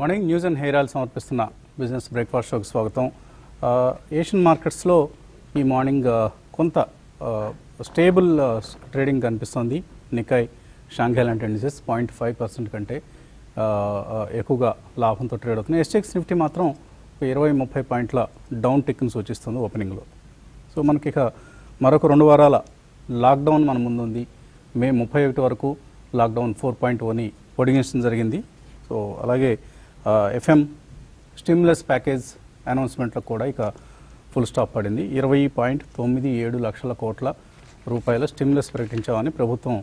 Morning news and hair oil సమర్పిస్తున్న business breakfast షోకి స్వాగతం ఆ, ఏషియన్ మార్కెట్స్లో ఈ మార్నింగ్ ఆ, కొంత ఆ, స్టేబుల్ ఆ, ట్రేడింగ్ కనిపిస్తుంది నికాయ్ షాంఘై లాంటి ఇండిసెస్ పాయింట్ ఫైవ్ పర్సెంట్ కంటే ఆ, ఆ, ఎక్కువగా లాభంతో ట్రేడ్ అవుతున్నాయి ఎస్టెక్స్ నిఫ్టీ మాత్రం ఒక ఇరవై ముప్పై పాయింట్ల డౌన్ టిక్ని సూచిస్తుంది ఓపెనింగ్లో సో మనకి ఇక మరొక రెండు వారాల లాక్డౌన్ మన ముందు ఉంది మే ముప్పై ఒకటి వరకు లాక్డౌన్ ఫోర్ పాయింట్ ఓని పొడిగించడం జరిగింది సో అలాగే ఎఫ్ఎం స్టిమ్యులస్ ప్యాకేజ్ అనౌన్స్మెంట్లో కూడా ఇక ఫుల్ స్టాప్ పడింది ఇరవై పాయింట్ తొమ్మిది ఏడు లక్షల కోట్ల రూపాయల స్టిమ్యులస్ ప్రకటించామని ప్రభుత్వం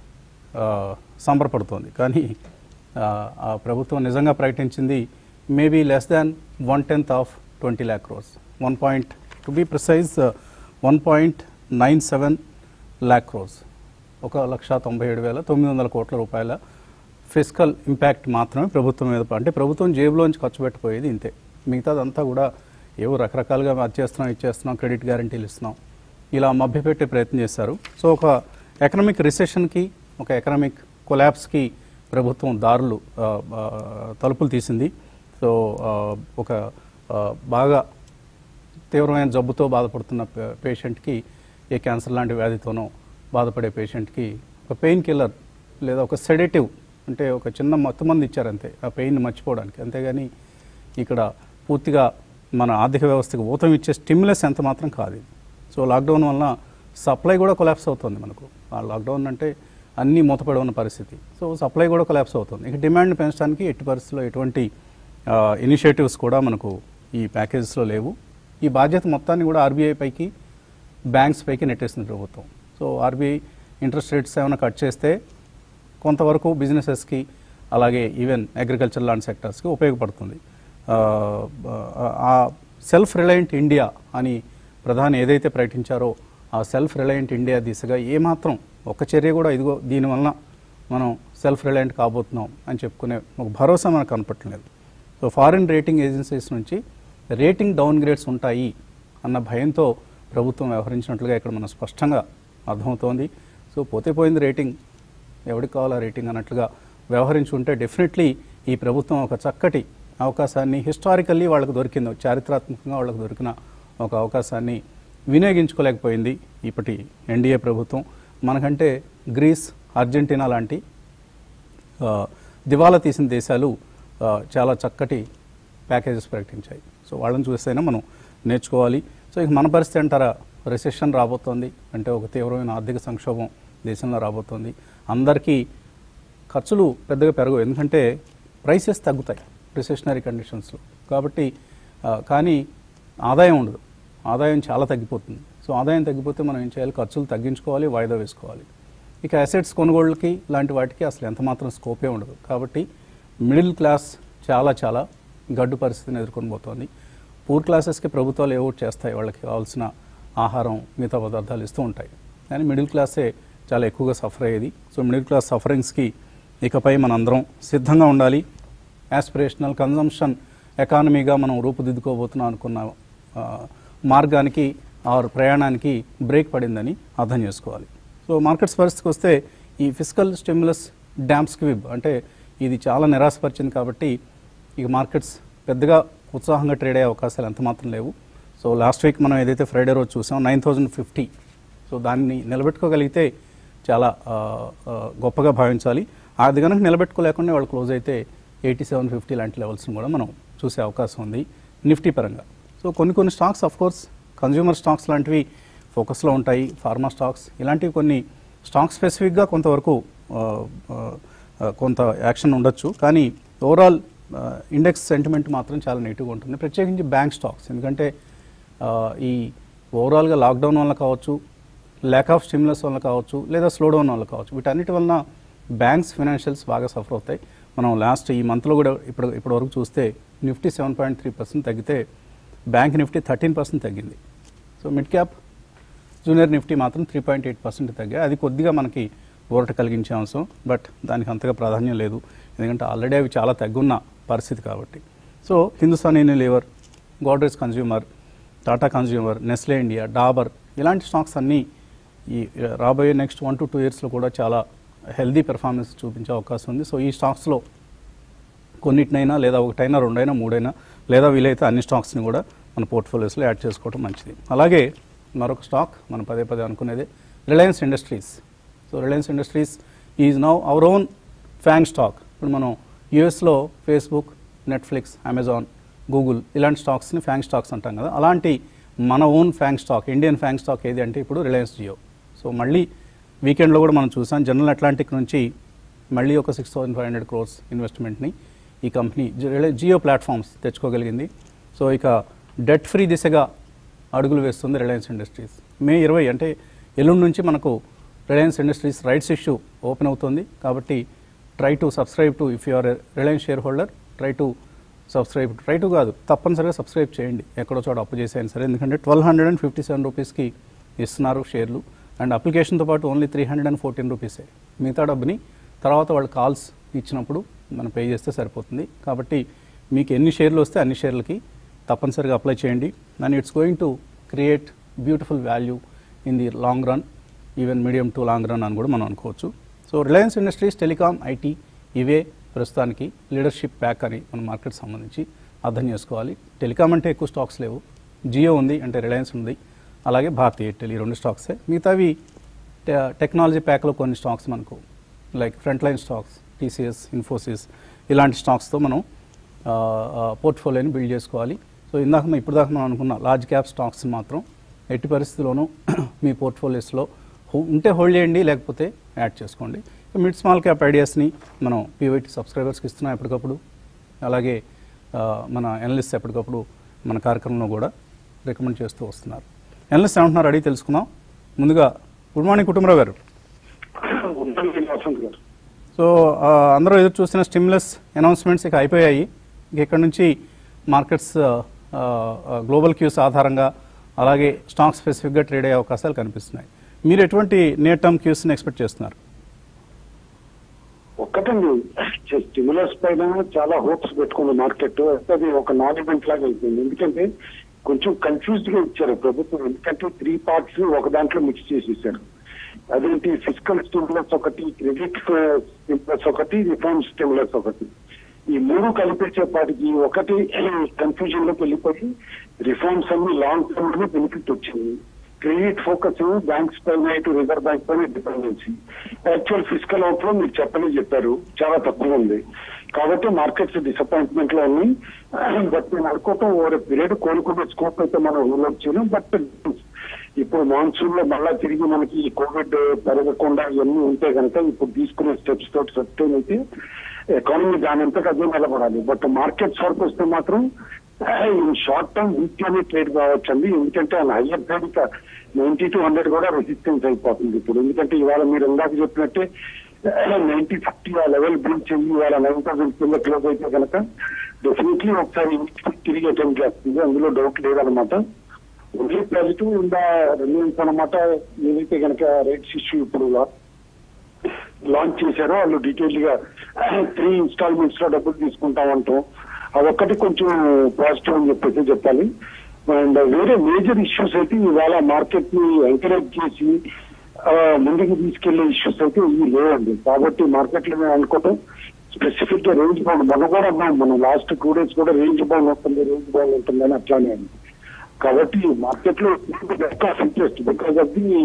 ఆ, సంబరపడుతోంది కానీ ఆ, ఆ ప్రభుత్వం నిజంగా ప్రకటించింది maybe less than one tenth of twenty lakh crores one point to be precise one point nine seven lakh crores ఒక లక్ష తొంభై ఏడు వేల తొమ్మిది వందల కోట్ల రూపాయల ఫిజికల్ ఇంపాక్ట్ మాత్రమే ప్రభుత్వం మీద ప- అంటే ప్రభుత్వం జేబులోంచి ఖర్చు పెట్టిపోయేది ఇంతే మిగతాదంతా కూడా ఏవో రకరకాలుగా అది చేస్తున్నాం ఇది చేస్తున్నాం క్రెడిట్ గ్యారంటీలు ఇస్తున్నాం ఇలా మభ్యపెట్టే ప్రయత్నం చేశారు సో ఒక ఎకనామిక్ రిసెషన్కి ఒక ఎకనామిక్ కొలాప్స్కి ప్రభుత్వం దారులు ఆ, ఆ, తలుపులు తీసింది సో ఆ, ఒక ఆ, బాగా తీవ్రమైన జబ్బుతో బాధపడుతున్న పే- పేషెంట్కి ఏ క్యాన్సర్ లాంటి వ్యాధితోనో బాధపడే పేషెంట్కి ఒక పెయిన్ కిల్లర్ లేదా ఒక సెడేటివ్ అంటే ఒక చిన్న మత్తు మంది ఇచ్చారంతే ఆ పెయిన్ మర్చిపోవడానికి అంతేగాని ఇక్కడ పూర్తిగా మన ఆర్థిక వ్యవస్థకి ఊతం ఇచ్చే స్టిమ్యులస్ ఎంత మాత్రం కాదు ఇది సో లాక్డౌన్ వలన సప్లై కూడా కొలాప్స్ అవుతుంది మనకు ఆ లాక్డౌన్ అంటే అన్నీ మూతపడి ఉన్న పరిస్థితి సో సప్లై కూడా కొలాప్స్ అవుతుంది ఇక డిమాండ్ పెంచడానికి ఎట్టి పరిస్థితుల్లో ఎటువంటి ఇనిషియేటివ్స్ కూడా మనకు ఈ ప్యాకేజెస్లో లేవు ఈ బాధ్యత మొత్తాన్ని కూడా ఆర్బీఐ పైకి బ్యాంక్స్ పైకి నెట్టేసింది ప్రభుత్వం సో ఆర్బీఐ ఇంట్రెస్ట్ రేట్స్ ఏమైనా కట్ చేస్తే కొంతవరకు బిజినెసెస్కి అలాగే ఈవెన్ అగ్రికల్చర్ లాంటి సెక్టర్స్కి ఉపయోగపడుతుంది ఆ, ఆ సెల్ఫ్ రిలయంట్ ఇండియా అని ప్రధాని ఏదైతే ప్రకటించారో ఆ సెల్ఫ్ రిలయంట్ ఇండియా దిశగా ఏమాత్రం ఒక చర్య కూడా ఇదిగో దీనివలన మనం సెల్ఫ్ రిలయంట్ కాబోతున్నాం అని చెప్పుకునే ఒక భరోసా మనకు కనపట్టలేదు సో ఫారిన్ రేటింగ్ ఏజెన్సీస్ నుంచి రేటింగ్ డౌన్ గ్రేడ్స్ ఉంటాయి అన్న భయంతో ప్రభుత్వం వ్యవహరించినట్లుగా ఇక్కడ మనం స్పష్టంగా అర్థమవుతోంది సో పోతే పోయింది రేటింగ్ ఎవరికి కావాలా రేటింగ్ అన్నట్లుగా వ్యవహరించుంటే డెఫినెట్లీ ఈ ప్రభుత్వం ఒక చక్కటి అవకాశాన్ని హిస్టారికల్లీ వాళ్ళకు దొరికింది చారిత్రాత్మకంగా వాళ్ళకు దొరికిన ఒక అవకాశాన్ని వినియోగించుకోలేకపోయింది ఇప్పటి ఎన్డీఏ ప్రభుత్వం మనకంటే గ్రీస్ అర్జెంటీనా లాంటి ఆ, దివాలా తీసిన దేశాలు ఆ, చాలా చక్కటి ప్యాకేజెస్ ప్రకటించాయి సో వాళ్ళని చూస్తేనే మనం నేర్చుకోవాలి సో ఇక మన పరిస్థితి అంటారా రిసెషన్ రాబోతోంది అంటే ఒక తీవ్రమైన ఆర్థిక సంక్షోభం దేశంలో రాబోతోంది అందరికీ ఖర్చులు పెద్దగా పెరగవు ఎందుకంటే ప్రైసెస్ తగ్గుతాయి రిసెషనరీ కండిషన్స్లో కాబట్టి ఆ, కానీ ఆదాయం ఉండదు ఆదాయం చాలా తగ్గిపోతుంది సో ఆదాయం తగ్గిపోతే మనం ఏం చేయాలి ఖర్చులు తగ్గించుకోవాలి వాయిదా వేసుకోవాలి ఇక అసెట్స్ కొనుగోళ్ళకి లాంటి వాటికి అసలు ఎంత మాత్రం స్కోపే ఉండదు కాబట్టి మిడిల్ క్లాస్ చాలా చాలా గడ్డు పరిస్థితిని ఎదుర్కొని పోతోంది పూర్ క్లాసెస్కి ప్రభుత్వాలు ఏవో చేస్తాయి వాళ్ళకి కావాల్సిన ఆహారం మిగతా పదార్థాలు ఇస్తూ ఉంటాయి కానీ మిడిల్ క్లాసే చాలా ఎక్కువగా సఫర్ అయ్యేది సో మిడిల్ క్లాస్ సఫరింగ్స్కి ఇకపై మనందరం సిద్ధంగా ఉండాలి యాస్పిరేషనల్ కన్జంప్షన్ ఎకానమీగా మనం రూపుదిద్దుకోబోతున్నాం అనుకున్న ఆ, మార్గానికి ఆర్ ప్రయాణానికి బ్రేక్ పడిందని అర్థం చేసుకోవాలి సో మార్కెట్స్ పరిస్థితికి వస్తే ఈ ఫిజికల్ స్టిమ్యులస్ డ్యామ్ స్క్విబ్ అంటే ఇది చాలా నిరాశపరిచింది కాబట్టి ఇక మార్కెట్స్ పెద్దగా ఉత్సాహంగా ట్రేడ్ అయ్యే అవకాశాలు ఎంత మాత్రం లేవు సో లాస్ట్ వీక్ మనం ఏదైతే ఫ్రైడే రోజు చూసాం నైన్ థౌజండ్ ఫిఫ్టీ సో దాన్ని నిలబెట్టుకోగలిగితే చాలా ఆ, ఆ, గొప్పగా భావించాలి అది కనుక నిలబెట్టుకోలేకుండా వాళ్ళు క్లోజ్ అయితే ఎయిటీ సెవెన్ ఫిఫ్టీ లాంటి లెవెల్స్ని కూడా మనం చూసే అవకాశం ఉంది నిఫ్టీ పరంగా సో కొన్ని కొన్ని stocks of course consumer stocks లాంటివి ఫోకస్లో ఉంటాయి ఫార్మా స్టాక్స్ ఇలాంటివి కొన్ని స్టాక్ స్పెసిఫిక్గా కొంతవరకు ఆ, ఆ, ఆ, కొంత యాక్షన్ ఉండొచ్చు కానీ ఓవరాల్ ఇండెక్స్ సెంటిమెంట్ మాత్రం చాలా నెగిటివ్గా ఉంటుంది ప్రత్యేకించి బ్యాంక్ స్టాక్స్ ఎందుకంటే ఆ, ఈ ఓవరాల్గా లాక్డౌన్ వల్ల కావచ్చు ల్యాక్ ఆఫ్ స్టిమ్యులస్ వల్ల కావచ్చు లేదా స్లో డౌన్ వల్ల కావచ్చు వీటన్నిటి వలన బ్యాంక్స్ ఫైనాన్షియల్స్ బాగా సఫర్ అవుతాయి మనం లాస్ట్ ఈ మంత్లో కూడా ఇప్పుడు ఇప్పటి వరకు చూస్తే Nifty seven point three percent తగ్గితే బ్యాంక్ నిఫ్టీ థర్టీన్ పర్సెంట్ తగ్గింది so mid cap junior Nifty మాత్రం త్రీ పాయింట్ ఎయిట్ పర్సెంట్ తగ్గాయి అది కొద్దిగా మనకి ఊరట కలిగించే అంశం బట్ దానికి అంతగా ప్రాధాన్యం లేదు ఎందుకంటే ఆల్రెడీ అవి చాలా తగ్గున్న పరిస్థితి కాబట్టి so Hindustan Unilever Godrej consumer Tata consumer Nestle India Dabur ఇలాంటి స్టాక్స్ అన్నీ ఈ రాబోయే నెక్స్ట్ వన్ టు టూ ఇయర్స్లో కూడా చాలా హెల్దీ పెర్ఫార్మెన్స్ చూపించే అవకాశం ఉంది సో ఈ స్టాక్స్లో కొన్నిటినైనా లేదా ఒకటైనా రెండైనా మూడైనా లేదా వీలైతే అన్ని స్టాక్స్ని కూడా మన పోర్ట్ఫోలియోస్లో యాడ్ చేసుకోవడం మంచిది అలాగే మరొక స్టాక్ మనం పదే పదే అనుకునేది Reliance Industries so Reliance Industries is now our own FANG stock ఇప్పుడు మనం యూఎస్లో ఫేస్బుక్ నెట్ఫ్లిక్స్ అమెజాన్ గూగుల్ ఇలాంటి స్టాక్స్ని ఫ్యాంగ్ స్టాక్స్ అంటాం కదా అలాంటి మన own FANG stock Indian FANG stock ఏది అంటే ఇప్పుడు రిలయన్స్ జియో సో మళ్ళీ వీకెండ్లో కూడా మనం చూసాం జనరల్ అట్లాంటిక్ నుంచి మళ్ళీ ఒక six thousand five hundred crores ఇన్వెస్ట్మెంట్ని ఈ కంపెనీ జియో ప్లాట్ఫామ్స్ తెచ్చుకోగలిగింది సో ఇక డెట్ ఫ్రీ దిశగా అడుగులు వేస్తుంది రిలయన్స్ ఇండస్ట్రీస్ మే ఇరవై అంటే ఎల్లుండి నుంచి మనకు Reliance Industries rights issue open అవుతుంది కాబట్టి try to subscribe to if you are Reliance shareholder try to subscribe try to కాదు తప్పనిసరిగా సబ్స్క్రైబ్ చేయండి ఎక్కడో చోట అప్పు చేసేయండి సరే ఎందుకంటే twelve hundred and fifty seven రూపీస్కి ఇస్తున్నారు షేర్లు అండ్ అప్లికేషన్తో పాటు only three hundred and fourteen రూపీసే మిగతా డబ్బుని తర్వాత వాళ్ళు కాల్స్ ఇచ్చినప్పుడు మనం పే చేస్తే సరిపోతుంది కాబట్టి మీకు ఎన్ని షేర్లు వస్తే అన్ని షేర్లకి తప్పనిసరిగా అప్లై చేయండి and it's going to create beautiful value in the long run even medium to long run అని కూడా మనం అనుకోవచ్చు so Reliance Industries telecom IT ఇవే ప్రస్తుతానికి లీడర్షిప్ ప్యాక్ అని మన మార్కెట్ సంబంధించి అర్థం చేసుకోవాలి టెలికాం అంటే ఎక్కువ స్టాక్స్ లేవు జియో ఉంది అంటే రిలయన్స్ ఉంది అలాగే భారతీ ఎయిర్టెల్ ఈ రెండు స్టాక్సే మిగతావి టె- టెక్నాలజీ ప్యాక్లో కొన్ని స్టాక్స్ మనకు like front line stocks TCS Infosys ఇలాంటి స్టాక్స్తో మనం పోర్ట్ఫోలియోని బిల్డ్ చేసుకోవాలి సో ఇందాక మనం ఇప్పుడు దాకా మనం అనుకున్న లార్జ్ క్యాప్ స్టాక్స్ మాత్రం ఎట్టి పరిస్థితుల్లోనూ మీ పోర్ట్ఫోలియోస్లో హో- ఉంటే హోల్డ్ చేయండి లేకపోతే యాడ్ చేసుకోండి మిడ్ స్మాల్ క్యాప్ ఐడియాస్ని మనం పీవైటీ సబ్స్క్రైబర్స్కి ఇస్తున్నాం ఎప్పటికప్పుడు అలాగే ఆ, మన ఎనలిస్ట్ ఎప్పటికప్పుడు మన కార్యక్రమంలో కూడా రికమెండ్ చేస్తూ వస్తున్నారు ఎనలిస్ట్ ఏమంటున్నారు అడిగి తెలుసుకుందాం ముందుగా గుడ్ మార్నింగ్ కుటుంబరావు గారు ఉంటుంది వసంత్ గారు సో ఆ, అందరూ ఎదురు చూసిన స్టిమ్యులస్ అనౌన్స్మెంట్స్ ఇక అయిపోయాయి ఇక ఇక్కడ నుంచి మార్కెట్స్ గ్లోబల్ క్యూస్ ఆధారంగా అలాగే స్టాక్ స్పెసిఫిక్గా ట్రేడ్ అయ్యే అవకాశాలు కనిపిస్తున్నాయి మీరు ఎటువంటి నియర్ టర్మ్ క్యూస్ని ఎక్స్పెక్ట్ చేస్తున్నారు ఒక్కటండి స్టిమ్యులస్ పైన చాలా హోప్స్ పెట్టుకుంది మార్కెట్ అది ఒక నాలిమెంట్ లాగా అయిపోయింది ఎందుకంటే కొంచెం కన్ఫ్యూజ్డ్ గా ఇచ్చారు ప్రభుత్వం ఎందుకంటే త్రీ పార్ట్స్ ఒక దాంట్లో మిక్స్ చేసేసారు అదేంటి ఫిజికల్ స్టిమ్యులస్ ఒకటి క్రెడిట్ స్టిమ్యులస్ ఒకటి రిఫార్మ్ స్టిమ్యులస్ ఒకటి ఈ మూడు కల్పించేపాటికి ఒకటి కన్ఫ్యూజన్ లోకి వెళ్ళిపోయి రిఫార్మ్స్ అన్ని లాంగ్ టర్మ్ లో బెనిఫిట్ వచ్చింది క్రెడిట్ ఫోకస్ బ్యాంక్స్ పైన ఇటు రిజర్వ్ బ్యాంక్ పైన dependency actual physical outlay మీరు చెప్పని చెప్పారు చాలా తక్కువ ఉంది కాబట్టి మార్కెట్స్ డిసప్పాయింట్మెంట్ లో ఉన్నాయి బట్ నేను అనుకోవటం ఓవర్ పీరియడ్ కోలుకునే స్కోప్ అయితే మనం రూల్ చేయలేం బట్ ఇప్పుడు మాన్సూన్ లో మళ్ళా తిరిగి మనకి ఈ కోవిడ్ పెరగకుండా ఇవన్నీ ఉంటే కనుక ఇప్పుడు తీసుకునే స్టెప్స్ తోటి సస్టైన్ అయితే ఎకానమీ దాని అంతటా అదే నిలబడాలి బట్ మార్కెట్స్ వరకు వస్తే మాత్రం షార్ట్ టర్మ్ వీక్ లోనే ట్రేడ్ కావచ్చండి ఎందుకంటే హయ్యర్ ట్రేడ్ ఇక నైన్టీ టు హండ్రెడ్ కూడా రెసిస్టెన్స్ అయిపోతుంది ఇప్పుడు ఎందుకంటే ఇవాళ మీరు ఇందాక చెప్పినట్టే నైన్టీ ఫిఫ్టీ ఆ లెవెల్ బ్రీచ్ చెయ్యి ఇవాళ నైన్ థౌసండ్ కింద క్లోజ్ అయితే కనుక డెఫినెట్లీ ఒకసారి తిరిగి అటెంప్ట్ చేస్తుంది అందులో డౌట్ లేదనమాట ఓన్లీ పాజిటివ్ ఇందా రిలయన్స్ అనమాట ఏదైతే కనుక రేట్స్ ఇష్యూ ఇప్పుడు లాంచ్ చేశారో వాళ్ళు డీటెయిల్ గా త్రీ ఇన్స్టాల్మెంట్స్ లో డబ్బులు తీసుకుంటామంటాం అదొక్కటి కొంచెం పాజిటివ్ అని చెప్పేసి చెప్పాలి అండ్ వేరే మేజర్ ఇష్యూస్ అయితే ఇవాళ మార్కెట్ ని ఎంకరేజ్ చేసి ఆ, ముందుకు తీసుకెళ్లే ఇష్యూస్ అయితే ఇవి లేవండి కాబట్టి మార్కెట్ లో మేము అనుకోవటం స్పెసిఫిక్ గా రేంజ్ బౌండ్ మొన్న కూడా అన్నాం మనం లాస్ట్ టూ డేస్ కూడా రేంజ్ బౌండ్ ఉంటుంది రేంజ్ బౌండ్ ఉంటుందని అట్లానే ఉంది కాబట్టి మార్కెట్ లో best of interest because of the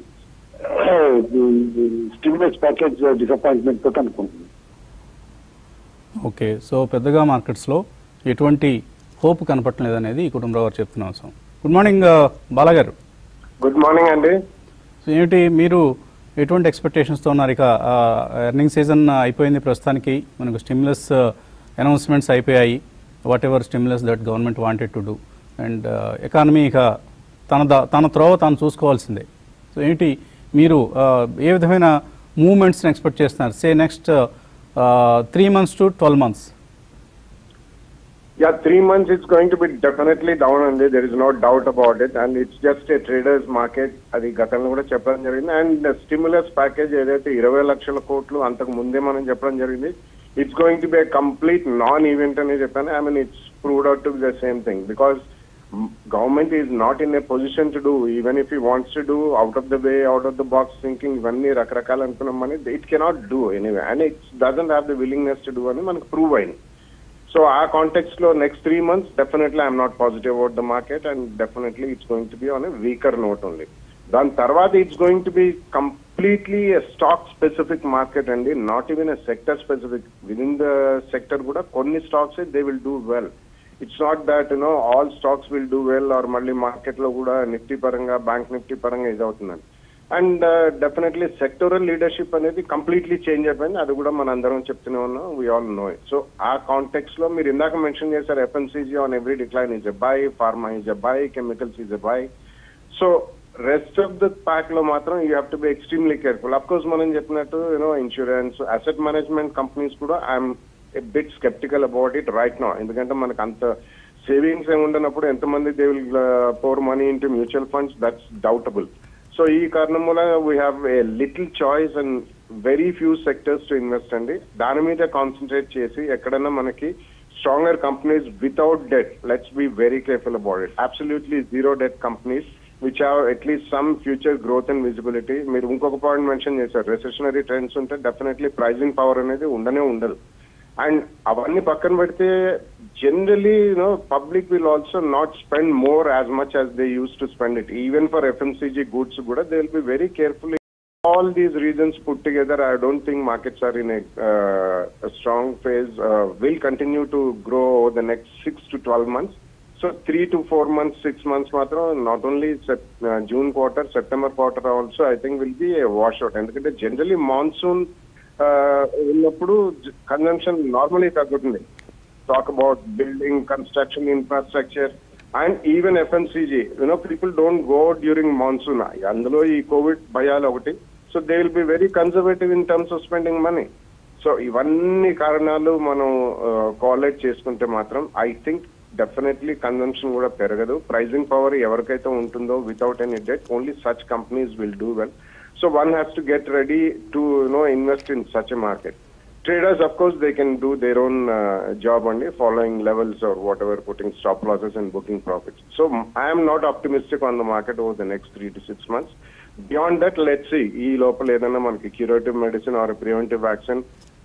stimulus package disappointment తోటి అనుకుంటున్నాను ఓకే సో పెద్దగా మార్కెట్స్లో ఎటువంటి హోప్ కనపడలేదు అనేది ఈ కుటుంబరావు గారు చెప్తున్న అవసరం గుడ్ మార్నింగ్ బాలాగారు గుడ్ మార్నింగ్ అండి సో ఏమిటి మీరు ఎటువంటి ఎక్స్పెక్టేషన్స్తో ఉన్నారు ఇక ఎర్నింగ్ సీజన్ అయిపోయింది ప్రస్తుతానికి మనకు స్టిమ్యులస్ అనౌన్స్మెంట్స్ అయిపోయాయి whatever stimulus that government wanted to do and economy ఇక తన దా- తన త్రోవ తాను చూసుకోవాల్సిందే సో ఏంటి మీరు ఆ, ఏ విధమైన మూవ్మెంట్స్ని ఎక్స్పెక్ట్ చేస్తున్నారు say next three months to twelve months Yeah, three months it's going to be definitely down అండి there is no doubt about it and it's just a traders market అది గతంలో కూడా చెప్పడం జరిగింది అండ్ స్టిమ్యులస్ ప్యాకేజ్ ఏదైతే ఇరవై లక్షల కోట్లు అంతకు ముందే మనం చెప్పడం జరిగింది it's going to be complete non event అని చెప్పాను I mean it's proved out to be the same thing because government is not in a position to do even if you wants to do out of the way out of the box thinking ఇవన్నీ రకరకాలు అనుకున్నాం అని it cannot do anyway and it's doesn't have the willingness to do అని మనకు prove అయింది so ఆ context లో next three months definitely I'm not positive about the market and definitely it's going to be on a weaker note only దాని తర్వాత it's going to be completely stock specific market అండి not even a sector specific within the sector కూడా కొన్ని stocks they will do well it's not that you know all stocks will do well or మళ్ళీ market లో కూడా Nifty పరంగా bank Nifty పరంగా ఇది అవుతుందండి అండ్ డెఫినెట్లీ సెక్టోరల్ లీడర్షిప్ అనేది కంప్లీట్లీ చేంజ్ అయిపోయింది అది కూడా మన అందరం చెప్తూనే ఉన్నాం వీ ఆల్ నో సో ఆ కాంటెక్స్ లో మీరు ఇందాక మెన్షన్ చేశారు FMCG on every decline is a buy pharma is a buy chemicals is a buy so rest of the pack లో మాత్రం you have to be extremely careful of course మనం చెప్పినట్టు you know insurance asset management companies కూడా I'm bit skeptical about it right no ఎందుకంటే మనకు అంత savings ఏమి ఉండనప్పుడు ఎంతమంది they will pour money into mutual funds that's doubtable so ఈ కారణం వల్ల we have a little choice and very few sectors to invest అండి దాని మీద కాన్సన్ట్రేట్ చేసి ఎక్కడైనా మనకి stronger companies without debt let's be very careful about it absolutely zero debt companies which have at least some future growth and visibility మీరు ఇంకొక point mention చేశారు recessionary trends ఉంటే డెఫినెట్లీ ప్రైజింగ్ పవర్ అనేది ఉండనే ఉండదు అండ్ అవన్నీ పక్కన పెడితే generally you know public will also not spend more as much as they use to spend it even for FMCG goods కూడా they will be very careful all these reasons put together, I don't think markets are in a, uh, a strong phase. Uh, will continue to grow over the next six to twelve months. So three to four months, six months, matra, not only sep- uh, June quarter, September quarter also, I think will be a washout. ఎందుకంటే generally monsoon ఉన్నప్పుడు consumption normally తగ్గుతుంది talk about building construction infrastructure and even FMCG you know people don't go during monsoon అందులో ఈ COVID భయాలు ఒకటి so they will be very conservative in terms of spending money so ఇవన్నీ కారణాలు మనం కోఆలేట్ చేసుకుంటే మాత్రం ఐ థింక్ డెఫినెట్లీ కన్జంప్షన్ కూడా పెరగదు ప్రైజింగ్ పవర్ ఎవరికైతే ఉంటుందో without any debt only such companies will do well so one has to get ready to no invest in such a market traders, of course, they can do their own uh, job only, following levels or whatever, putting stop losses and booking profits. So m- I am not optimistic on the market over the next three to six months. Beyond that, let's see. ఈ లోపల ఏదైనా మనకి curative medicine or preventive vaccine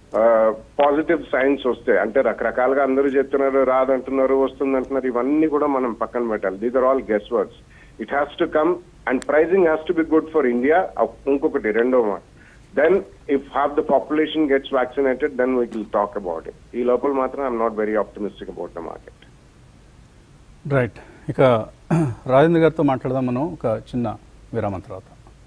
positive signs వస్తాయి అంటే రకరకాలుగా అందరూ చెప్తున్నారు రాదంటున్నారు వస్తుంది అంటున్నారు ఇవన్నీ కూడా మనం పక్కన పెట్టాలి these are all guess words it has to come and pricing has to be good for India ఇంకొకటి రెండో మాట then if half the population gets vaccinated, then we will talk about it. ఈ లోపల మాత్రం I'm not very optimistic about the market right ఇక రాజేంద్ర గారితో మాట్లాడదాం మనం ఒక చిన్న విరామం తర్వాత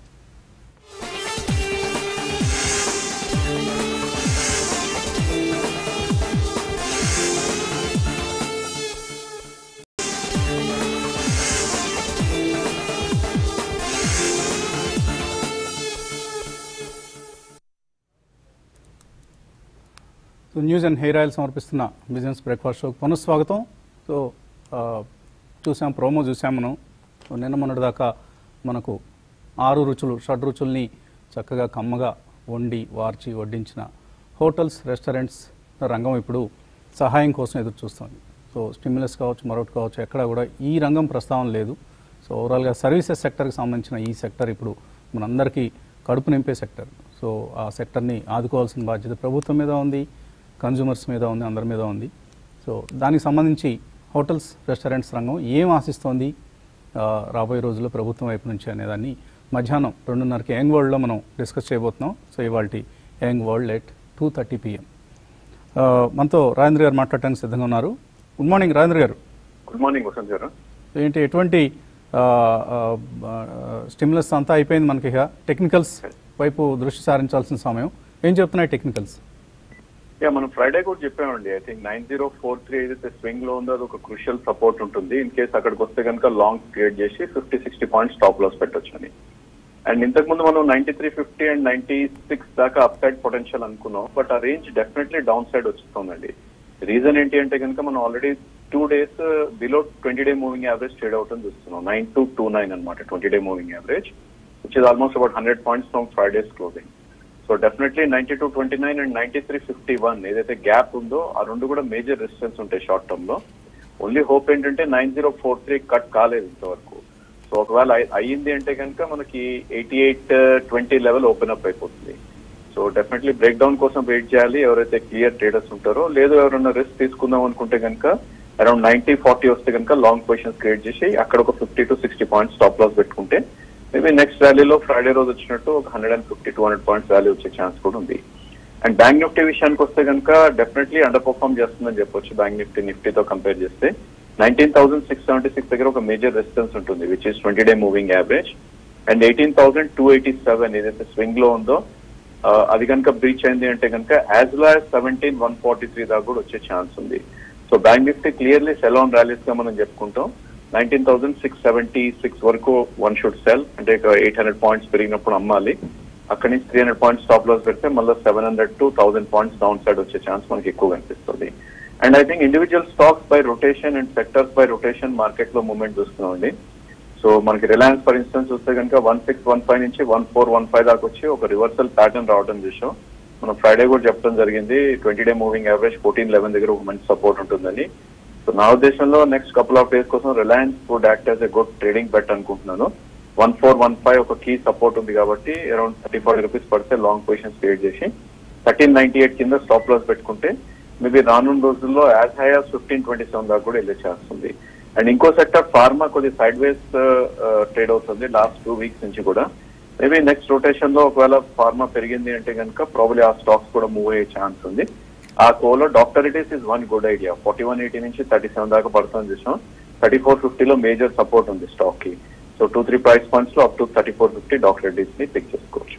so news and hair oil సమర్పిస్తున్న బిజినెస్ బ్రేక్ఫాస్ట్ షోకి పునఃస్వాగతం సో ఆ, చూసాం ప్రోమో చూసాం మనం సో నిన్న మొన్నటి దాకా మనకు ఆరు రుచులు షడ్ రుచుల్ని చక్కగా కమ్మగా వండి వార్చి వడ్డించిన హోటల్స్ రెస్టారెంట్స్ రంగం ఇప్పుడు సహాయం కోసం ఎదురు చూస్తుంది సో స్టిమ్యులస్ కావచ్చు మరొకటి కావచ్చు ఎక్కడ కూడా ఈ రంగం ప్రస్తావన లేదు సో ఓవరాల్గా సర్వీసెస్ సెక్టర్కి సంబంధించిన ఈ సెక్టర్ ఇప్పుడు మనందరికీ కడుపు నింపే సెక్టర్ సో ఆ సెక్టర్ని ఆదుకోవాల్సిన బాధ్యత ప్రభుత్వం మీద ఉంది కన్జ్యూమర్స్ మీద ఉంది అందరి మీద ఉంది సో దానికి సంబంధించి హోటల్స్ రెస్టారెంట్స్ రంగం ఏం ఆశిస్తోంది ఆ, రాబోయే రోజుల్లో ప్రభుత్వం వైపు నుంచి అనేదాన్ని మధ్యాహ్నం రెండున్నరకి యంగ్ వరల్డ్లో మనం డిస్కస్ చేయబోతున్నాం సో ఇవాళ young world at two thirty PM మనతో రాజేంద్ర గారు మాట్లాడటానికి సిద్ధంగా ఉన్నారు గుడ్ మార్నింగ్ రాజేంద్ర గారు గుడ్ మార్నింగ్ వసంత్ గారు ఏంటి ఎటువంటి స్టిమ్యులస్ అంతా అయిపోయింది మనకి ఇక టెక్నికల్స్ వైపు దృష్టి సారించాల్సిన సమయం ఏం చెప్తున్నాయి టెక్నికల్స్ యా మనం ఫ్రైడే కూడా చెప్పామండి I think nine zero four three ఏదైతే స్వింగ్ లో ఉందో అది ఒక క్రూషియల్ సపోర్ట్ ఉంటుంది ఇన్ కేస్ అక్కడికి వస్తే కనుక లాంగ్ క్రియేట్ చేసి fifty sixty points stop loss పెట్టొచ్చు అని అండ్ ఇంతకు ముందు మనం ninety three fifty and ninety six దాకా అప్ సైడ్ పొటెన్షియల్ అనుకున్నాం బట్ ఆ రేంజ్ డెఫినెట్లీ డౌన్ సైడ్ వస్తుందండి రీజన్ ఏంటి అంటే కనుక మనం already two days below twenty day moving average trade out అని చూస్తున్నాం నైన్ టు టూ నైన్ అనమాట twenty day moving average which is almost about hundred points from Friday's closing so definitely ninety two twenty nine and ninety three fifty one ఏదైతే gap ఉందో ఆ రెండు కూడా major resistance ఉంటాయి short term లో only hope ఏంటంటే nine zero four three cut కాలేదు ఇంతవరకు సో ఒకవేళ అయి- అయ్యింది అంటే కనుక మనకి eighty eight twenty level open up అయిపోతుంది సో డెఫినెట్లీ బ్రేక్ డౌన్ కోసం వెయిట్ చేయాలి ఎవరైతే క్లియర్ ట్రేడర్స్ ఉంటారో లేదు ఎవరైనా రిస్క్ తీసుకుందాం అనుకుంటే కనుక అరౌండ్ నైన్టీ ఫార్టీ వస్తే కనుక లాంగ్ పొజిషన్స్ క్రియేట్ చేసి అక్కడ ఒక fifty to sixty points stop loss పెట్టుకుంటే మేబీ నెక్స్ట్ ర్యాలీలో ఫ్రైడే రోజు వచ్చినట్టు ఒక hundred and fifty two hundred points rally వచ్చే ఛాన్స్ కూడా ఉంది అండ్ బ్యాంక్ నిఫ్టీ విషయానికి వస్తే కనుక డెఫినెట్లీ అండర్ పర్ఫార్మ్ చేస్తుందని చెప్పొచ్చు బ్యాంక్ నిఫ్టీ నిఫ్టీతో కంపేర్ చేస్తే nineteen thousand six seventy six దగ్గర ఒక మేజర్ రెసిస్టెన్స్ ఉంటుంది which is twenty day moving average and eighteen thousand two eighty seven ఏదైతే స్వింగ్ లో ఉందో ఆ, అది కనుక బ్రీచ్ అయింది అంటే కనుక as well as seventeen one forty three దాకా కూడా వచ్చే ఛాన్స్ ఉంది so bank Nifty clearly sell on rallies గా మనం చెప్పుకుంటాం nineteen thousand six seventy six వరకు వన్ షుడ్ సెల్ అంటే ఎయిట్ హండ్రెడ్ పాయింట్స్ పెరిగినప్పుడు అమ్మాలి అక్కడి నుంచి three hundred points stop loss పెడితే మళ్ళీ seven hundred to thousand points down side వచ్చే ఛాన్స్ మనకి ఎక్కువ కనిపిస్తుంది and I think individual stocks by rotation and sectors by rotation market లో మూవ్మెంట్ చూస్తున్నామండి సో మనకి రిలయన్స్ ఫర్ ఇన్స్టెన్స్ చూస్తే కనుక వన్ సిక్స్ వన్ ఫైవ్ నుంచి వన్ ఫోర్ వన్ ఫైవ్ దాకా వచ్చి ఒక రివర్సల్ ప్యాటర్న్ రావడం చూసాం మనం ఫ్రైడే కూడా చెప్పడం జరిగింది twenty day moving average fourteen eleven దగ్గర ఒక మంచి సపోర్ట్ ఉంటుందని సో నా ఉద్దేశంలో నెక్స్ట్ కపుల్ ఆఫ్ డేస్ కోసం Reliance would act as a good trading bet అనుకుంటున్నాను వన్ ఫోర్ వన్ ఫైవ్ ఒక కీ సపోర్ట్ ఉంది కాబట్టి అరౌండ్ థర్టీ ఫార్టీ రూపీస్ పడితే లాంగ్ పొజిషన్స్ క్రియేట్ చేసి థర్టీన్ నైన్టీ ఎయిట్ కింద స్టాప్ లాస్ పెట్టుకుంటే మేబీ రానున్న రోజుల్లో as high as fifteen twenty seven దాకా కూడా వెళ్ళే ఛాన్స్ ఉంది అండ్ ఇంకో సెక్టర్ ఫార్మా కొద్ది సైడ్ వేస్ ట్రేడ్ అవుతుంది లాస్ట్ టూ వీక్స్ నుంచి కూడా మేబీ నెక్స్ట్ రొటేషన్ లో ఒకవేళ ఫార్మా పెరిగింది అంటే కనుక ప్రాబ్లీ ఆ స్టాక్స్ కూడా మూవ్ అయ్యే ఛాన్స్ ఉంది ఆ కోలో doctor Reddy's is one good idea forty one eighty నుంచి థర్టీ సెవెన్ దాకా పడుతుంది చూసాం థర్టీ ఫోర్ ఫిఫ్టీలో మేజర్ సపోర్ట్ ఉంది స్టాక్ కి so two three price points లో up to thirty four fifty doctor Reddy's ని పిక్ చేసుకోవచ్చు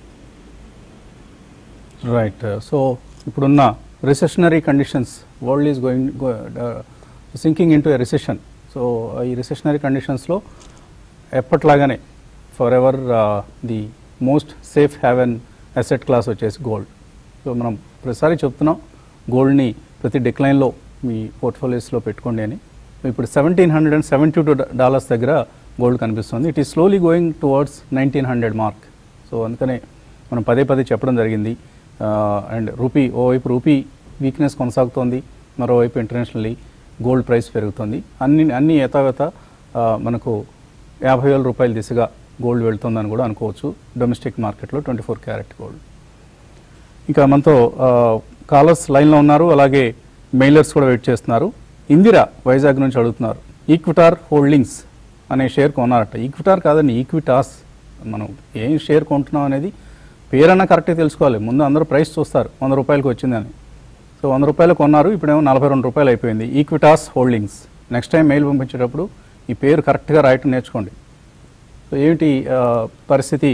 రైట్ సో ఇప్పుడున్న recessionary conditions world is going sinking into a recession so ఈ రిసెషనరీ కండిషన్స్లో ఎప్పట్లాగానే forever the most safe haven asset class వచ్చేసి gold so మనం ప్రతిసారి చెప్తున్నాం గోల్డ్ని ప్రతి డిక్లైన్లో మీ పోర్ట్ఫోలియోస్లో పెట్టుకోండి అని ఇప్పుడు seventeen hundred and seventy two dollars దగ్గర గోల్డ్ కనిపిస్తుంది it is slowly going towards nineteen hundred mark so అందుకనే మనం పదే పదే చెప్పడం జరిగింది అండ్ రూపీ ఓవైపు రూపీ వీక్నెస్ కొనసాగుతోంది మరోవైపు ఇంటర్నేషనల్లీ గోల్డ్ ప్రైస్ పెరుగుతుంది అన్ని అన్ని యథావత ఆ, మనకు యాభై వేల రూపాయల దిశగా గోల్డ్ వెళ్తుందని కూడా అనుకోవచ్చు డొమెస్టిక్ మార్కెట్లో ట్వంటీ ఫోర్ క్యారెట్ గోల్డ్ ఇంకా మనతో కాలర్స్ లైన్లో ఉన్నారు అలాగే మెయిలర్స్ కూడా వెయిట్ చేస్తున్నారు ఇందిరా వైజాగ్ నుంచి అడుగుతున్నారు ఈక్విటార్ హోల్డింగ్స్ అనే షేర్ కొన్నారట ఈక్విటార్ కాదండి ఈక్విటాస్ మనం ఏం షేర్ కొంటున్నాం అనేది పేరన్నా కరెక్ట్గా తెలుసుకోవాలి ముందు అందరూ ప్రైస్ చూస్తారు వంద రూపాయలకి వచ్చిందని సో వంద రూపాయలు కొన్నారు ఇప్పుడేమో నలభై రెండు రూపాయలు అయిపోయింది Equitas holdings next time mail పంపించేటప్పుడు ఈ పేరు కరెక్ట్గా రాయటం నేర్చుకోండి సో ఏమిటి ఆ, పరిస్థితి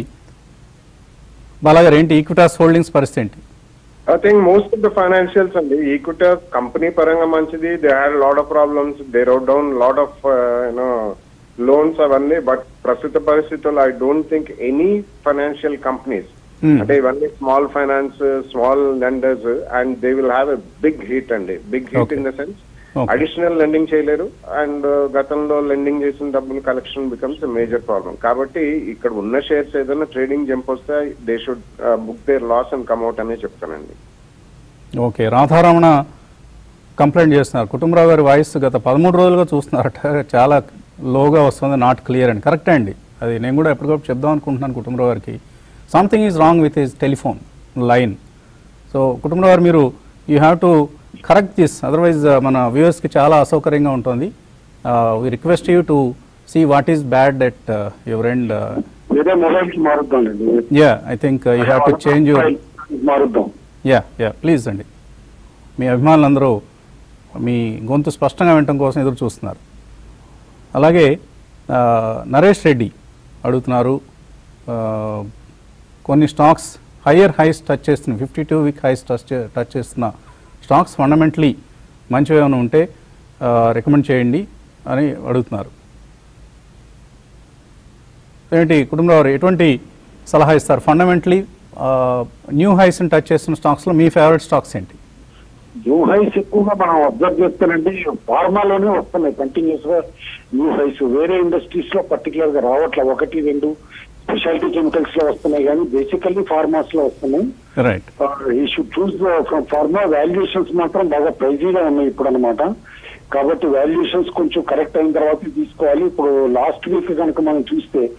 బాలాగారు ఏంటి ఈక్విటాస్ హోల్డింగ్స్ పరిస్థితి ఏంటి I think most of the financials అండి ఈక్విటీ కంపెనీ పరంగా మంచిది they had lot of problems they wrote down lot of you know loans అవన్నీ బట్ ప్రస్తుత పరిస్థితుల్లో I don't think any financial companies Hmm. అంటే ఇవన్నీ small finance small lenders and they will have a big hit అండి big hit Okay. In the sense Okay. Additional lending చేయలేరు and గతంలో lending చేసిన డబ్బులు కలెక్షన్ బికమ్స్ మేజర్ ప్రాబ్లం కాబట్టి ఇక్కడ ఉన్న షేర్స్ ఏదైనా ట్రేడింగ్ జంప్ వస్తే they should book their loss and come out అనే చెప్తానండి ఓకే రాధారమణ కంప్లైంట్ చేస్తున్నారు కుటుంబరావు గారి వాయిస్ గత పదమూడు రోజులుగా చూస్తున్నారట చాలా లోగా వస్తుంది నాట్ క్లియర్ అని కరెక్టే అండి అది నేను కూడా ఎప్పటికప్పుడు చెప్దాం అనుకుంటున్నాను కుటుంబరావు గారికి something is wrong with his telephone line so Kutumbarao గారు మీరు you have to correct this otherwise మన వ్యూవర్స్కి చాలా అసౌకర్యంగా ఉంటుంది we request you to see what is bad at your end వేరే మొబైల్ కి మారుద్దాండి yeah I think you have to change your మారుద్దాం యా యా ప్లీజ్ అండి మీ అభిమానులందరూ మీ గొంతు స్పష్టంగా వినటం కోసం ఎదురు చూస్తున్నారు అలాగే ఆ, నరేష్ రెడ్డి అడుగుతున్నారు ఆ, కొన్ని స్టాక్స్ హయ్యర్ హైస్ టచ్ చేస్తున్న fifty two week highs touch చే- టచ్ చేస్తున్న స్టాక్స్ ఫండమెంటలీ మంచివి ఏమైనా ఉంటే రికమెండ్ చేయండి అని అడుగుతున్నారు ఏంటి కుటుంబంలో వారు ఎటువంటి సలహా ఇస్తారు ఫండమెంటలీ న్యూ హైస్ని టచ్ చేస్తున్న స్టాక్స్లో మీ ఫేవరెట్ స్టాక్స్ ఏంటి న్యూ హైస్ ఎక్కువగా మనం అబ్జర్వ్ చేస్తానండి ఫార్మాలోనే వస్తున్నాయి కంటిన్యూస్ గా న్యూ హైస్ వేరే ఇండస్ట్రీస్ లో పర్టికులర్ గా రావట్లే ఒకటి రెండు స్పెషాలిటీ కెమికల్స్ లో వస్తున్నాయి కానీ బేసికల్లీ ఫార్మాస్ లో వస్తున్నాయి right he should choose from pharma valuations మాత్రం బాగా ప్రైజీగా ఉన్నాయి ఇప్పుడు అనమాట కాబట్టి వాల్యుయేషన్స్ కొంచెం కరెక్ట్ అయిన తర్వాత తీసుకోవాలి ఇప్పుడు లాస్ట్ వీక్ కనుక మనం చూస్తే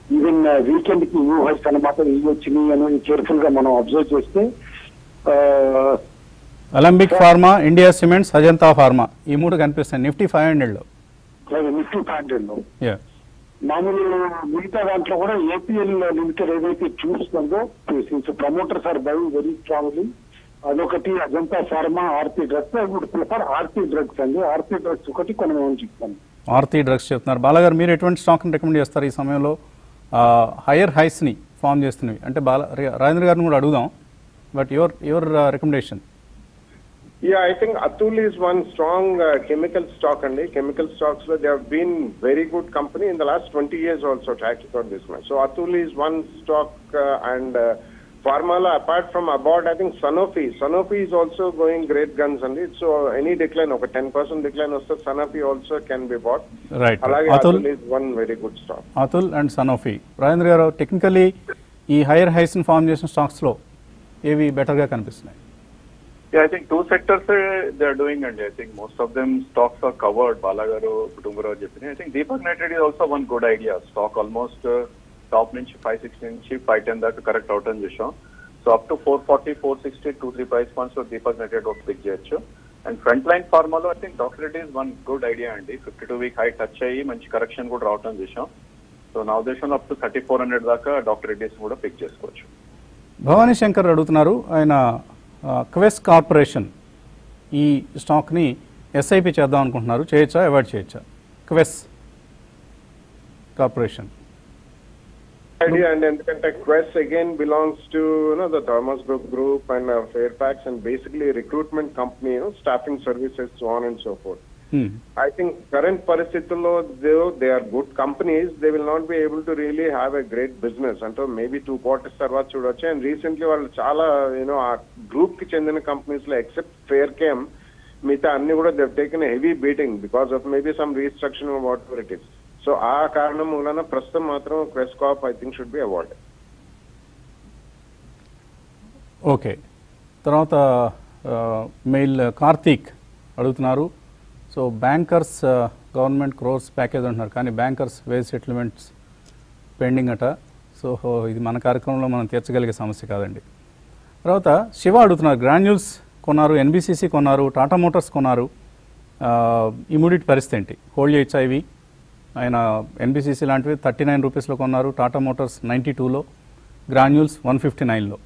ఈవెన్ వీకెండ్ కి న్యూ హైస్ అనమాట ఇవి వచ్చినాయి అని కేర్ఫుల్ గా మనం అబ్జర్వ్ చేస్తే ఆ, Alembic Pharma India Cements Ajanta Pharma ఈ మూడు కనిపిస్తాయి నిఫ్టీ ఫైవ్ హండ్రెడ్లో అలాగే నిఫ్టీ ఫైవ్ హండ్రెడ్ లో యా మామూలు మిగతా దాంట్లో కూడా ఏపీఎల్ లిమిటెడ్ ఏదైతే చూస్తుందో since promoters are buy very strongly అదొకటి Ajanta Pharma RP Drugs I would prefer RP Drugs అండి ఆర్పీ డ్రగ్స్ ఒకటి కొనమని చెప్తాను ఆర్తి డ్రగ్స్ చెప్తున్నారు బాలగారు మీరు ఎటువంటి స్టాక్ని రికమెండ్ చేస్తారు ఈ సమయంలో హయ్యర్ హైస్ని ఫామ్ చేస్తున్నవి అంటే బాల రాజేంద్ర గారిని కూడా అడుగుదాం but your your recommendation Yeah, I think Atul is one strong uh, chemical stock and chemical stocks where they have been very good company in the last 20 years also track record this much. So Atul is one stock uh, and uh, Pharmala apart from Abbott, I think Sanofi. Sanofi is also going great guns and it. So any decline of a 10% decline also Sanofi also can be bought. Right Alage Atul Atul is one very good stock. Atul and Sanofi Rajendra గారు technically ఈ hire హైస్ని form చేసిన స్టాక్స్లో ఏవి బెటర్గా కనిపిస్తున్నాయి Yeah, I think two sectors uh, they are doing, and I think most of them stocks are covered. Balagaru, Kutumbura, Japani. I think Deepak Nitrate is also one good idea. Stock almost uh, top నుంచి five sixty నుంచి five ten దాకా correct out అని చూసాం so up to four forty four sixty two three price points లో Deepak Nitrite ఒక pick చేయొచ్చు and front line ఫార్మాలో I think doctor it is one good idea అండి fifty two week high touch అయ్యి మంచి correction కూడా రావటం చూసాం సో నా ఉద్దేశంలో up to thirty four hundred దాకా డాక్టర్ రెడ్డిస్ కూడా పిక్ చేసుకోవచ్చు భవానీ శంకర్ అడుగుతున్నారు ఆయన క్వెస్ కార్పొరేషన్ ఈ స్టాక్ని ఎస్ఐపి చేద్దాం అనుకుంటున్నారు చేయొచ్చా అవాయిడ్ చేయొచ్చా క్వెస్ కార్పొరేషన్ idea and ఎందుకంటే Quest again belongs to you know the Thomas Group group and uh, Fairfax and basically a recruitment company, you know, staffing services, so on and so forth. I think current పరిస్థితుల్లో though they are good companies, they will not be able to really have a great business until maybe two quarters తర్వాత చూడొచ్చు and recently వాళ్ళు చాలా you know ఆ group కి చెందిన companies లో except fair came మిగతా అన్ని కూడా they've taken heavy beating because of maybe some restriction whatever it is so ఆ కారణం మూలన ప్రస్తుతం మాత్రం Quess Corp I think should be avoided okay తర్వాత మెయిల్ కార్తీక్ అడుగుతున్నారు so bankers government crores package అంటున్నారు కానీ బ్యాంకర్స్ వేజ్ సెటిల్మెంట్స్ పెండింగ్ అట సో ఇది మన కార్యక్రమంలో మనం తీర్చగలిగే సమస్య కాదండి తర్వాత శివ అడుగుతున్నారు గ్రాన్యూల్స్ కొన్నారు ఎన్బిసిసి కొన్నారు టాటా మోటార్స్ కొన్నారు ఆ, ఈ మూడింటి పరిస్థితి ఏంటి హోల్డ్ చేయొచ్చా ఇవి ఆయన ఎన్బిసిసి లాంటివి థర్టీ నైన్ రూపీస్లో కొన్నారు టాటా మోటార్స్ నైంటీ టూలో గ్రాన్యూల్స్ వన్ ఫిఫ్టీ నైన్లో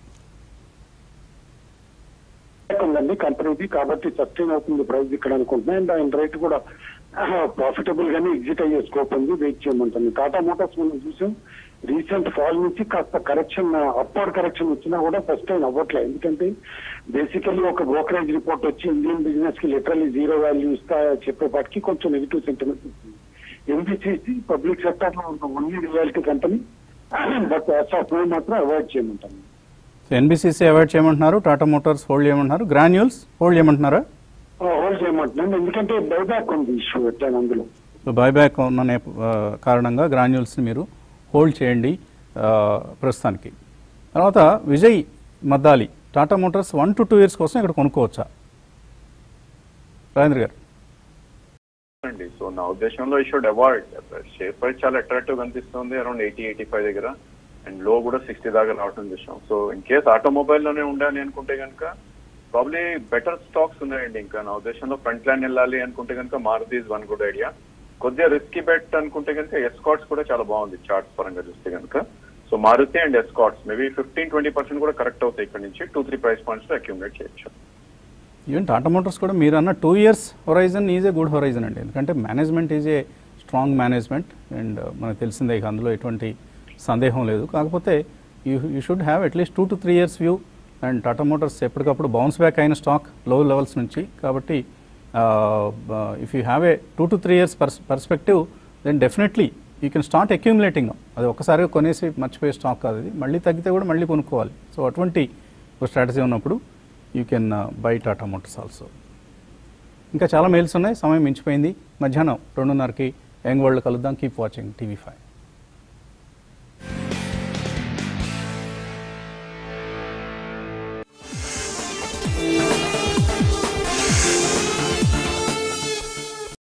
ఉందండి కంపెనీది కాబట్టి సస్టైన్ అవుతుంది ప్రైస్ ఇక్కడ అనుకుంటున్నాను అండ్ ఆయన రేట్ కూడా ప్రాఫిటబుల్ గానే ఎగ్జిట్ అయ్యే స్కోప్ ఉంది వెయిట్ చేయమంటుంది టాటా మోటార్స్ మనం చూసాం రీసెంట్ ఫాల్ నుంచి కాస్త కరెక్షన్ అప్వర్డ్ కరెక్షన్ వచ్చినా కూడా సస్టైన్ అవ్వట్లేదు ఎందుకంటే బేసికల్లీ ఒక బ్రోకరేజ్ రిపోర్ట్ వచ్చి ఇండియన్ బిజినెస్ కి లిటరల్లీ జీరో వాల్యూ ఇస్తా చెప్పేపాటికి కొంచెం నెగిటివ్ సెంటిమెంట్ వచ్చింది ఎంబీసీసీ పబ్లిక్ సెక్టర్ లో ఉన్న only realty company but of మాత్రం అవాయిడ్ చేయమంటాను సో ఎన్బిసిసి అవాయిడ్ చేయమంటున్నారు టాటా మోటార్స్ హోల్డ్ చేయమంటున్నారు గ్రాన్యూల్స్ హోల్డ్ చేయమంటున్నారా హోల్డ్ చేయమంటున్నాను ఎందుకంటే బైబ్యాక్ ఉంది ఇష్యూ పెట్టాను అందులో సో బైబ్యాక్ ఉన్న నేప- ఆ, కారణంగా గ్రాన్యూల్స్ని మీరు హోల్డ్ చేయండి ఆ, ప్రస్తుతానికి తర్వాత Vijay Maddali Tata Motors one to two years కోసం ఇక్కడ కొనుక్కోవచ్చా రాజేంద్ర గారు అండి సో నా ఉద్దేశంలో he should avoid share price చాలా అట్రాక్టివ్ కనిపిస్తుంది అరౌండ్ ఎయిటీ ఎయిటీ ఫైవ్ దగ్గర అండ్ లో కూడా సిక్స్టీ దాకా రావటం చూసాం సో ఇన్ కేస్ ఆటోమొబైల్ లోనే ఉండాలి అనుకుంటే కనుక ప్రాబ్లీ బెటర్ స్టాక్స్ ఉన్నాయండి ఇంకా నా ఉద్దేశంలో ఫ్రంట్ లైన్ వెళ్ళాలి అనుకుంటే కనుక Maruti is one good idea కొద్దిగా రిస్కీ బెట్ అనుకుంటే కనుక ఎస్కాట్స్ కూడా చాలా బాగుంది చార్ట్స్ పరంగా చూస్తే కనుక so Maruti and Escorts maybe fifteen twenty percent కూడా కరెక్ట్ అవుతాయి ఇక్కడ నుంచి టూ త్రీ ప్రైస్ పాయింట్స్ లో అక్యూములేట్ చేయొచ్చు ఈవెన్ టాటా మోటార్స్ కూడా మీరు అన్న two years horizon is a good horizon అండి ఎందుకంటే management is a strong management and మనకు తెలిసిందే ఇక అందులో ఎటువంటి సందేహం లేదు కాకపోతే you you should have at least two to three years view and Tata Motors ఎప్పటికప్పుడు బౌన్స్ బ్యాక్ అయిన స్టాక్ లో లెవెల్స్ నుంచి కాబట్టి if you have a two to three years pers perspective then definitely you can start accumulating అది ఒకసారిగా కొనేసి మర్చిపోయే stock కాదు అది మళ్ళీ తగ్గితే కూడా మళ్ళీ కొనుక్కోవాలి సో అటువంటి ఒక స్ట్రాటజీ ఉన్నప్పుడు you can buy Tata Motors also ఇంకా చాలా మెయిల్స్ ఉన్నాయి సమయం మించిపోయింది మధ్యాహ్నం రెండున్నరకి యంగ్ వరల్డ్ కలుద్దాం కీప్ వాచింగ్ టీవీ ఫైవ్